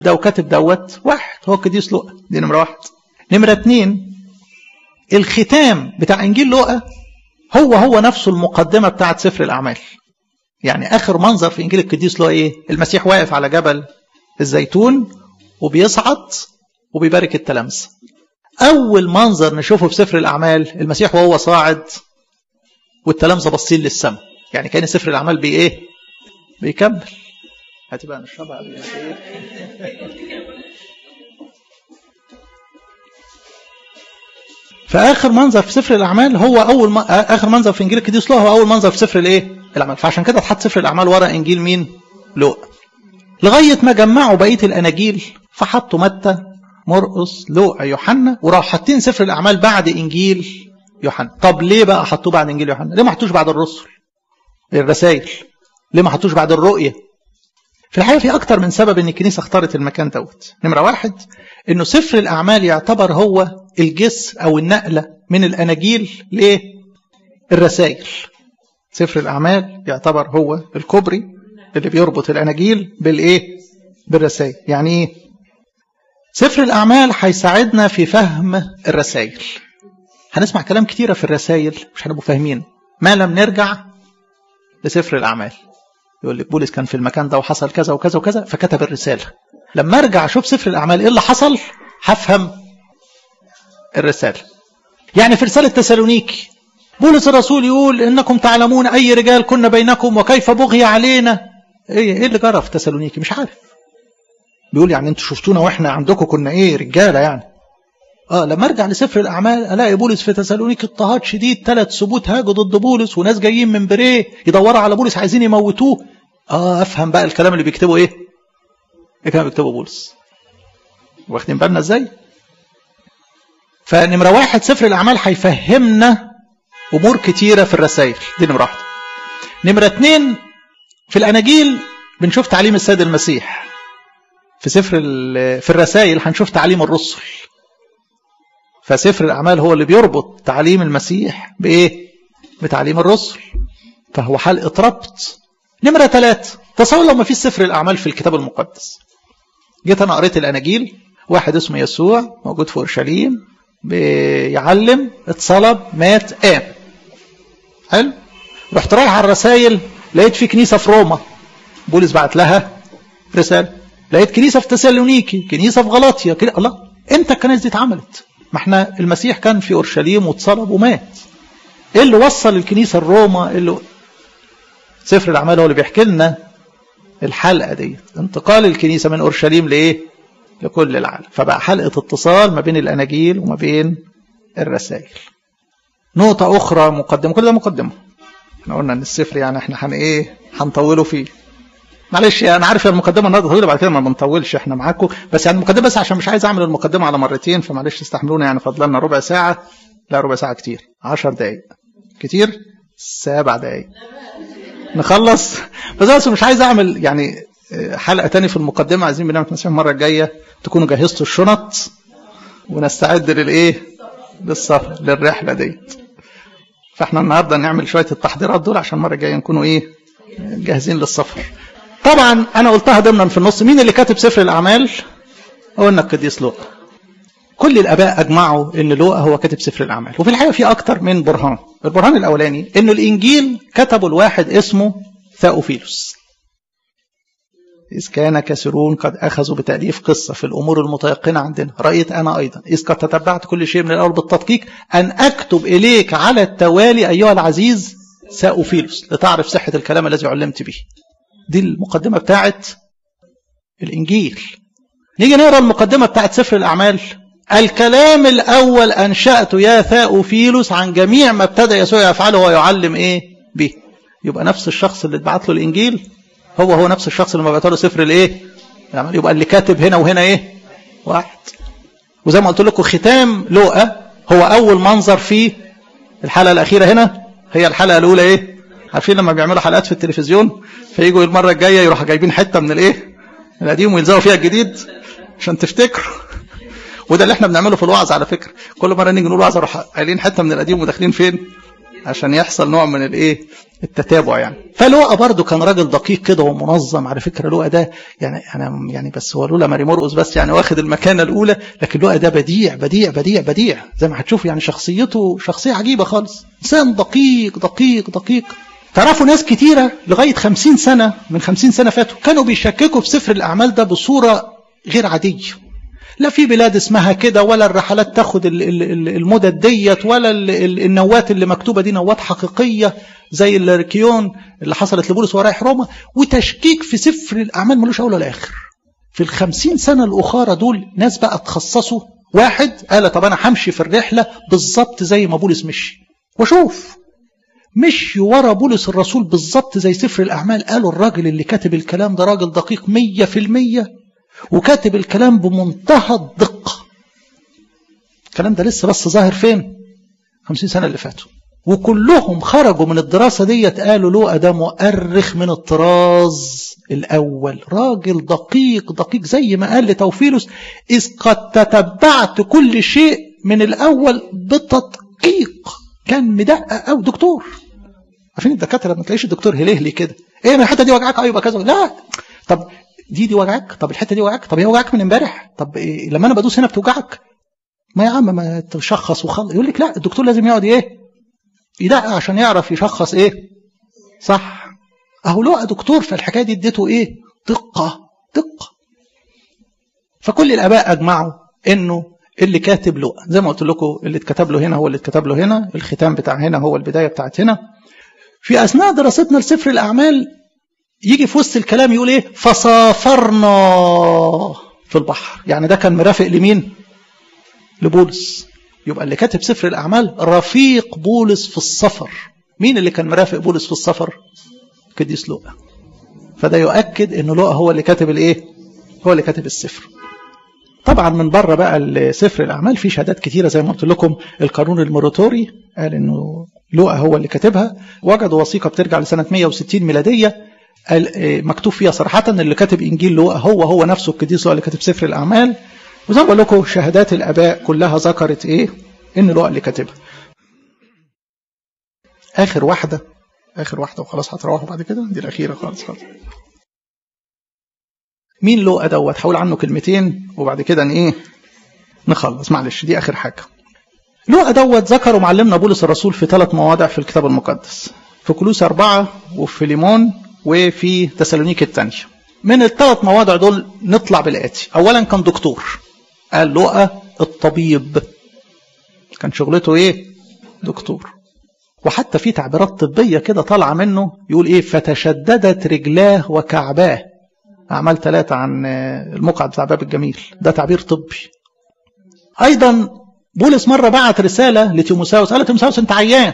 ده وكاتب دوت واحد هو القديس لوقا دي نمرة واحد نمرة اتنين الختام بتاع إنجيل لوقا هو هو نفسه المقدمة بتاعت سفر الأعمال يعني آخر منظر في إنجيل القديس لوقا إيه المسيح واقف على جبل الزيتون وبيصعد وبيبارك التلامذة أول منظر نشوفه في سفر الأعمال المسيح وهو صاعد والتلامذة باصين للسماء يعني كان سفر الأعمال بي إيه بيكمل هتبقى نشربها قبل فآخر منظر في سفر الأعمال هو أول م... آخر منظر في إنجيل القديس لوقا هو أول منظر في سفر الإيه؟ الأعمال فعشان كده اتحط سفر الأعمال ورا إنجيل مين؟ لوقا لغاية ما جمعوا بقية الأناجيل فحطوا متى مرقس لوقا يوحنا وراحوا حاطين سفر الأعمال بعد إنجيل يوحنا طب ليه بقى حطوه بعد إنجيل يوحنا؟ ليه ما حطوش بعد الرسل؟ الرسائل ليه ما حطوش بعد الرؤية؟ في الحقيقة في أكتر من سبب إن الكنيسة اختارت المكان دوت نمرة واحد إنه سفر الأعمال يعتبر هو الجسر أو النقلة من الأناجيل للرسائل سفر الأعمال يعتبر هو الكوبري اللي بيربط الأناجيل بالإيه؟ بالرسائل يعني إيه؟ سفر الأعمال هيساعدنا في فهم الرسائل هنسمع كلام كتيرة في الرسائل مش هنبقوا فاهمين ما لم نرجع لسفر الأعمال يقول لك بولس كان في المكان ده وحصل كذا وكذا وكذا فكتب الرسالة لما ارجع اشوف سفر الأعمال ايه اللي حصل هفهم الرسالة يعني في رسالة تسالونيكي بولس الرسول يقول انكم تعلمون اي رجال كنا بينكم وكيف بغي علينا ايه ايه اللي جرى في تسالونيكي مش عارف بيقول يعني انتوا شفتونا واحنا عندكم كنا ايه رجاله يعني اه لما ارجع لسفر الاعمال الاقي بولس في تسالونيكي اضطهاد شديد ثلاث سبوت هاجوا ضد بولس وناس جايين من بريه يدوروا على بولس عايزين يموتوه اه افهم بقى الكلام اللي بيكتبه ايه ايه كان بيكتبه بولس واخدين بالنا ازاي فنمرة واحد سفر الأعمال هيفهمنا أمور كتيرة في الرسائل دي نمرة واحدة نمرة اتنين في الأناجيل بنشوف تعليم السيد المسيح في سفر في الرسائل هنشوف تعليم الرسل فسفر الأعمال هو اللي بيربط تعليم المسيح بإيه؟ بتعليم الرسل فهو حلقة ربط نمرة ثلاثة تصور لو ما فيش سفر الأعمال في الكتاب المقدس جيت أنا قريت الأناجيل واحد اسمه يسوع موجود في أورشليم بيعلم اتصلب مات قام حلو رحت رايح على الرسائل لقيت في كنيسة في روما بولس بعت لها رسالة لقيت كنيسة في تسالونيكي كنيسة في غلاطيا كده الله امتى الكنائس دي اتعملت ما احنا المسيح كان في اورشليم واتصلب ومات ايه اللي وصل الكنيسه لروما ايه اللي سفر الاعمال هو اللي بيحكي لنا الحلقه دي انتقال الكنيسه من اورشليم لايه لكل العالم فبقى حلقه اتصال ما بين الاناجيل وما بين الرسائل نقطه اخرى مقدمه كل ده مقدمه احنا قلنا ان السفر يعني احنا هن ايه هنطوله فيه معلش انا عارف المقدمه النهارده طويله بعد كده ما بنطولش احنا معاكم بس يعني المقدمه بس عشان مش عايز اعمل المقدمه على مرتين فمعلش استحملونا يعني فضلنا ربع ساعه لا ربع ساعه كتير 10 دقائق كتير سبع دقائق نخلص بس بس مش عايز اعمل يعني حلقه تاني في المقدمه عايزين بنعمه المسيح المره الجايه تكونوا جهزتوا الشنط ونستعد للايه للسفر للرحله ديت فاحنا النهارده نعمل شويه التحضيرات دول عشان المره الجايه نكونوا ايه جاهزين للسفر طبعا انا قلتها ضمنا في النص مين اللي كاتب سفر الاعمال قلنا القديس لوقا كل الاباء اجمعوا ان لوقا هو كاتب سفر الاعمال وفي الحقيقه في اكتر من برهان البرهان الاولاني انه الانجيل كتبه الواحد اسمه ثاوفيلوس إذ كان كثيرون قد أخذوا بتأليف قصة في الأمور المتيقنة عندنا رأيت أنا أيضا إذ قد تتبعت كل شيء من الأول بالتدقيق أن أكتب إليك على التوالي أيها العزيز ساوفيلوس لتعرف صحة الكلام الذي علمت به دي المقدمة بتاعت الإنجيل نيجي نقرأ المقدمة بتاعت سفر الأعمال الكلام الأول أنشأته يا ثاؤفيلوس عن جميع ما ابتدى يسوع يفعله ويعلم إيه به يبقى نفس الشخص اللي اتبعت له الإنجيل هو هو نفس الشخص اللي بعت له سفر الإيه يعني يبقى اللي كاتب هنا وهنا إيه واحد وزي ما قلت لكم ختام لوقا هو أول منظر في الحلقة الأخيرة هنا هي الحلقة الأولى إيه عارفين لما بيعملوا حلقات في التلفزيون فيجوا المرة الجاية يروحوا جايبين حتة من الإيه القديم ويلزقوا فيها الجديد عشان تفتكروا وده اللي احنا بنعمله في الوعظ على فكرة كل مرة نيجي نقول وعظ نروح قايلين حتة من القديم وداخلين فين عشان يحصل نوع من الايه التتابع يعني فلوقا برضه كان راجل دقيق كده ومنظم على فكره لوقا ده يعني انا يعني بس هو لولا ماري مرقس بس يعني واخد المكانه الاولى لكن لوقا ده بديع بديع بديع بديع زي ما هتشوف يعني شخصيته شخصيه عجيبه خالص انسان دقيق دقيق دقيق تعرفوا ناس كتيرة لغاية خمسين سنة من خمسين سنة فاتوا كانوا بيشككوا في سفر الأعمال ده بصورة غير عادية لا في بلاد اسمها كده ولا الرحلات تاخد المدد ديت ولا النوات اللي مكتوبة دي نوات حقيقية زي الركيون اللي حصلت لبولس ورايح روما وتشكيك في سفر الأعمال ملوش أول ولا آخر في الخمسين سنة الأخرى دول ناس بقى تخصصوا واحد قال طب أنا همشي في الرحلة بالظبط زي ما بولس مشي وشوف مشي ورا بولس الرسول بالظبط زي سفر الأعمال قالوا الراجل اللي كاتب الكلام ده راجل دقيق مية في المية وكاتب الكلام بمنتهى الدقة الكلام ده لسه بس ظاهر فين خمسين سنة اللي فاتوا وكلهم خرجوا من الدراسة ديت قالوا له ده مؤرخ من الطراز الأول راجل دقيق دقيق زي ما قال لتوفيلوس إذ قد تتبعت كل شيء من الأول بتدقيق كان مدقق أو دكتور عارفين الدكاترة ما تلاقيش الدكتور هلهلي كده ايه من الحتة دي وجعك ايوه كذا لا طب دي دي وجعك طب الحته دي وجعك طب هي وجعك من امبارح طب إيه لما انا بدوس هنا بتوجعك ما يا عم ما تشخص وخلص يقول لك لا الدكتور لازم يقعد ايه يدقق عشان يعرف يشخص ايه صح اهو لقى دكتور فالحكايه دي اديته ايه دقه دقه فكل الاباء اجمعوا انه اللي كاتب له زي ما قلت لكم اللي اتكتب له هنا هو اللي اتكتب له هنا الختام بتاع هنا هو البدايه بتاعت هنا في اثناء دراستنا لسفر الاعمال يجي في وسط الكلام يقول ايه فسافرنا في البحر يعني ده كان مرافق لمين لبولس يبقى اللي كاتب سفر الاعمال رفيق بولس في السفر مين اللي كان مرافق بولس في السفر قديس لوقا فده يؤكد ان لوقا هو اللي كاتب الايه هو اللي كاتب السفر طبعا من بره بقى سفر الاعمال في شهادات كتيره زي ما قلت لكم القانون الموريتوري قال انه لوقا هو اللي كاتبها وجدوا وثيقه بترجع لسنه 160 ميلاديه مكتوب فيها صراحة اللي كاتب إنجيل لوقا هو هو نفسه القديس هو اللي كاتب سفر الأعمال وزي ما بقول لكم شهادات الآباء كلها ذكرت إيه؟ إن لوقا اللي كاتبها. آخر واحدة آخر واحدة وخلاص هتروحوا بعد كده دي الأخيرة خالص خالص. مين لوقا دوت؟ هقول عنه كلمتين وبعد كده إيه؟ نخلص معلش دي آخر حاجة. لوقا دوت ذكروا معلمنا بولس الرسول في ثلاث مواضع في الكتاب المقدس. في كلوس أربعة وفي ليمون وفي تسالونيك الثانية من الثلاث مواضع دول نطلع بالآتي أولا كان دكتور قال لقى الطبيب كان شغلته إيه دكتور وحتى في تعبيرات طبية كده طالعة منه يقول إيه فتشددت رجلاه وكعباه أعمال ثلاثة عن المقعد بتاع باب الجميل ده تعبير طبي أيضا بولس مرة بعت رسالة لتيموساوس قال تيموساوس أنت عيان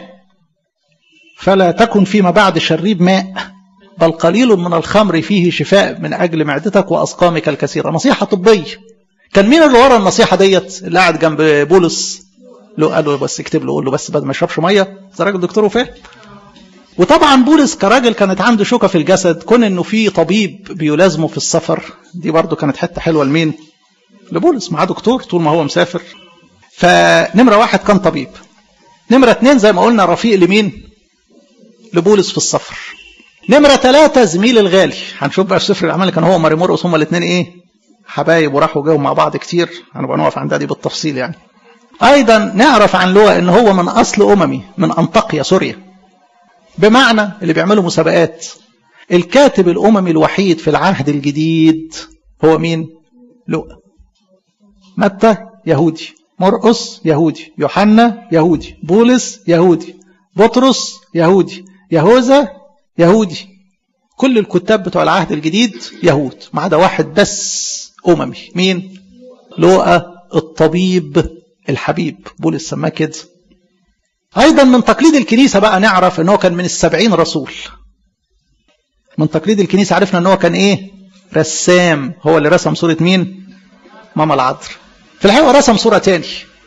فلا تكن فيما بعد شريب ماء بل قليل من الخمر فيه شفاء من أجل معدتك وأسقامك الكثيرة نصيحة طبية كان مين اللي ورا النصيحة ديت اللي قاعد جنب بولس له قال له بس اكتب له قول له بس بدل ما يشربش ميه ده راجل دكتور وفاهم وطبعا بولس كراجل كانت عنده شوكة في الجسد كون انه في طبيب بيلازمه في السفر دي برضو كانت حتة حلوة لمين لبولس معاه دكتور طول ما هو مسافر فنمرة واحد كان طبيب نمرة اتنين زي ما قلنا رفيق لمين لبولس في السفر نمرة ثلاثة زميل الغالي هنشوف بقى في سفر الأعمال كان هو ماري مرقس هما الاثنين إيه حبايب وراحوا جاوا مع بعض كتير هنبقى نقف عند دي بالتفصيل يعني أيضا نعرف عن لوقا إن هو من أصل أممي من أنطاكيا سوريا بمعنى اللي بيعملوا مسابقات الكاتب الأممي الوحيد في العهد الجديد هو مين؟ لوقا متى يهودي مرقس يهودي يوحنا يهودي بولس يهودي بطرس يهودي يهوذا يهودي كل الكتاب بتوع العهد الجديد يهود ما عدا واحد بس أممي مين؟ لوقا الطبيب الحبيب بولس سماه كده أيضا من تقليد الكنيسة بقى نعرف أنه كان من السبعين رسول من تقليد الكنيسة عرفنا أنه كان إيه رسام هو اللي رسم صورة مين ماما العذر في الحقيقة رسم صورة تاني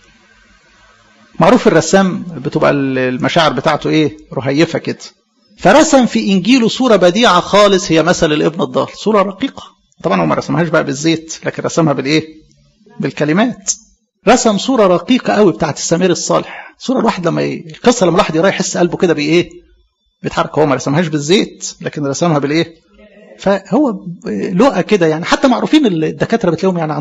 معروف الرسام بتبقى المشاعر بتاعته إيه رهيفة كده فرسم في إنجيله صورة بديعة خالص هي مثل الابن الضال صورة رقيقة طبعا هو ما رسمهاش بقى بالزيت لكن رسمها بالإيه بالكلمات رسم صورة رقيقة قوي بتاعت السمير الصالح صورة الواحد لما ي... القصة لما الواحد يرى يحس قلبه كده بإيه بيتحرك هو ما رسمهاش بالزيت لكن رسمها بالإيه فهو لقى كده يعني حتى معروفين الدكاترة بتلاقيهم يعني